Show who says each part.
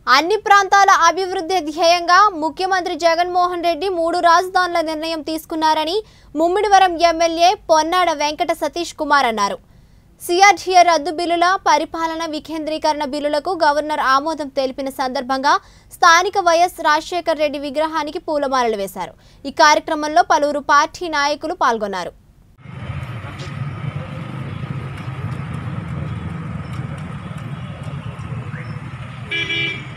Speaker 1: అన్ని ప్రాంతాల అభివృద్ధి ధ్యేయంగా ముఖ్యమంత్రి జగన్మోహన్ రెడ్డి మూడు రాజధానుల నిర్ణయం తీసుకున్నారని ముమ్మిడివరం ఎమ్మెల్యే పొన్నాడ వెంకట సతీష్ కుమార్ అన్నారు సిఆర్డీఏ రద్దు బిల్లుల పరిపాలన వికేంద్రీకరణ బిల్లులకు గవర్నర్ ఆమోదం తెలిపిన సందర్భంగా స్థానిక వైఎస్ రాజశేఖర్ రెడ్డి విగ్రహానికి పూలమాలలు వేశారు ఈ కార్యక్రమంలో పలువురు పార్టీ నాయకులు పాల్గొన్నారు
Speaker 2: శ్రీ